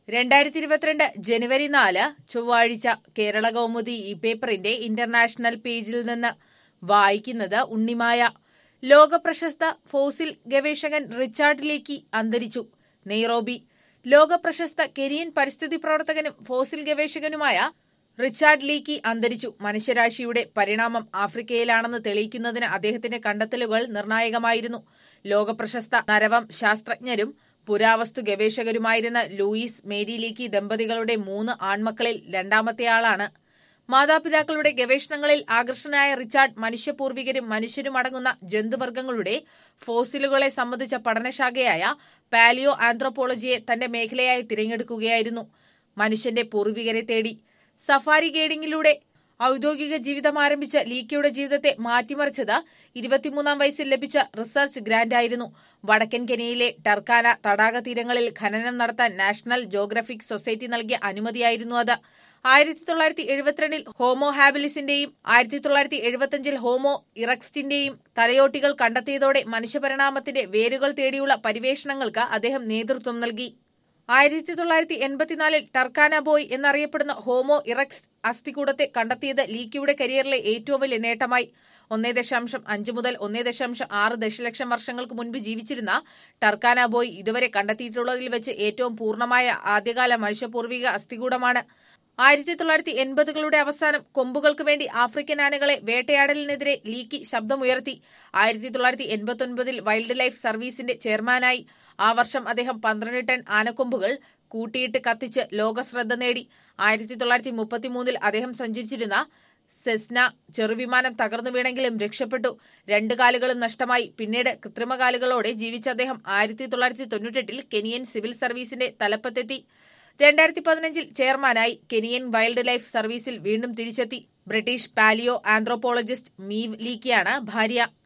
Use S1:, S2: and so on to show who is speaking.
S1: രണ്ടായിരത്തി ഇരുപത്തിരണ്ട് ജനുവരി നാല് ചൊവ്വാഴ്ച കേരള കൗമുദി ഈ പേപ്പറിന്റെ ഇന്റർനാഷണൽ പേജിൽ നിന്ന് വായിക്കുന്നത് ഉണ്ണിമായ ലോകപ്രശസ്ത ഫോസിൽ ഗവേഷകൻ റിച്ചാർഡ് ലേക്കി അന്തരിച്ചു നെയ്റോബി ലോകപ്രശസ്ത കെനിയൻ പരിസ്ഥിതി പ്രവർത്തകനും ഫോസിൽ ഗവേഷകനുമായ റിച്ചാർഡ് ലീക്കി അന്തരിച്ചു മനുഷ്യരാശിയുടെ പരിണാമം ആഫ്രിക്കയിലാണെന്ന് തെളിയിക്കുന്നതിന് അദ്ദേഹത്തിന്റെ കണ്ടെത്തലുകൾ നിർണായകമായിരുന്നു ലോകപ്രശസ്ത നരവം ശാസ്ത്രജ്ഞരും പുരാവസ്തു ഗവേഷകരുമായിരുന്ന ലൂയിസ് മേരി ലീക്കി ദമ്പതികളുടെ മൂന്ന് ആൺമക്കളിൽ രണ്ടാമത്തെയാളാണ് മാതാപിതാക്കളുടെ ഗവേഷണങ്ങളിൽ ആകർഷണനായ റിച്ചാർഡ് മനുഷ്യപൂർവികരും മനുഷ്യരും അടങ്ങുന്ന ജന്തുവർഗ്ഗങ്ങളുടെ ഫോസിലുകളെ സംബന്ധിച്ച പഠനശാഖയായ പാലിയോ ആന്ത്രോപോളജിയെ തന്റെ മേഖലയായി തിരഞ്ഞെടുക്കുകയായിരുന്നു മനുഷ്യന്റെ പൂർവികരെ തേടി സഫാരി ഗൈഡിംഗിലൂടെ ഔദ്യോഗിക ജീവിതം ആരംഭിച്ച ലീക്കയുടെ ജീവിതത്തെ മാറ്റിമറിച്ചത് ഇരുപത്തിമൂന്നാം വയസ്സിൽ ലഭിച്ച റിസർച്ച് ഗ്രാന്റായിരുന്നു വടക്കൻ കെനിയയിലെ ടർക്കാന തടാക തീരങ്ങളിൽ ഖനനം നടത്താൻ നാഷണൽ ജോഗ്രഫിക് സൊസൈറ്റി നൽകിയ അനുമതിയായിരുന്നു അത് ആയിരത്തി തൊള്ളായിരത്തി എഴുപത്തിരണ്ടിൽ ഹോമോ ഹാബിലിസിന്റെയും ആയിരത്തി തൊള്ളായിരത്തി എഴുപത്തിയഞ്ചിൽ ഹോമോ ഇറക്സ്റ്റിന്റെയും തലയോട്ടികൾ കണ്ടെത്തിയതോടെ മനുഷ്യപരിണാമത്തിന്റെ വേരുകൾ തേടിയുള്ള പരിവേഷണങ്ങൾക്ക് അദ്ദേഹം നേതൃത്വം നൽകി ആയിരത്തി തൊള്ളായിരത്തി എൺപത്തിനാലിൽ ടർക്കാന ബോയ് എന്നറിയപ്പെടുന്ന ഹോമോ ഇറക്സ് അസ്ഥികൂടത്തെ കണ്ടെത്തിയത് ലീക്കിയുടെ കരിയറിലെ ഏറ്റവും വലിയ നേട്ടമായി ഒന്നേ ദശാംശം അഞ്ച് മുതൽ ഒന്നേ ദശാംശം ആറ് ദശലക്ഷം വർഷങ്ങൾക്ക് മുൻപ് ജീവിച്ചിരുന്ന ടർക്കാന ബോയ് ഇതുവരെ കണ്ടെത്തിയിട്ടുള്ളതിൽ വെച്ച് ഏറ്റവും പൂർണ്ണമായ ആദ്യകാല മനുഷ്യപൂർവിക അസ്ഥികൂടമാണ് ആയിരത്തി തൊള്ളായിരത്തി എൺപതുകളുടെ അവസാനം കൊമ്പുകൾക്ക് വേണ്ടി ആഫ്രിക്കൻ ആനകളെ വേട്ടയാടലിനെതിരെ ലീക്കി ശബ്ദമുയർത്തി ആയിരത്തി തൊള്ളായിരത്തി എൺപത്തൊൻപതിൽ വൈൽഡ് ലൈഫ് സർവീസിന്റെ ചെയർമാനായി ആ വർഷം അദ്ദേഹം പന്ത്രണ്ട് ടൺ ആനക്കൊമ്പുകൾ കൂട്ടിയിട്ട് കത്തിച്ച് ലോകശ്രദ്ധ നേടി ആയിരത്തി തൊള്ളായിരത്തി മുപ്പത്തിമൂന്നിൽ അദ്ദേഹം സഞ്ചരിച്ചിരുന്ന സെസ്ന ചെറുവിമാനം തകർന്നു വീണെങ്കിലും രക്ഷപ്പെട്ടു രണ്ടു കാലുകളും നഷ്ടമായി പിന്നീട് കൃത്രിമകാലുകളോടെ ജീവിച്ച അദ്ദേഹം ആയിരത്തി തൊള്ളായിരത്തി തൊണ്ണൂറ്റെട്ടിൽ കെനിയൻ സിവിൽ സർവീസിന്റെ തലപ്പത്തെത്തി രണ്ടായിരത്തി പതിനഞ്ചിൽ ചെയർമാനായി കെനിയൻ വൈൽഡ് ലൈഫ് സർവീസിൽ വീണ്ടും തിരിച്ചെത്തി ബ്രിട്ടീഷ് പാലിയോ ആന്ത്രോപോളജിസ്റ്റ് മീവ് ലീക്കിയാണ് ഭാര്യ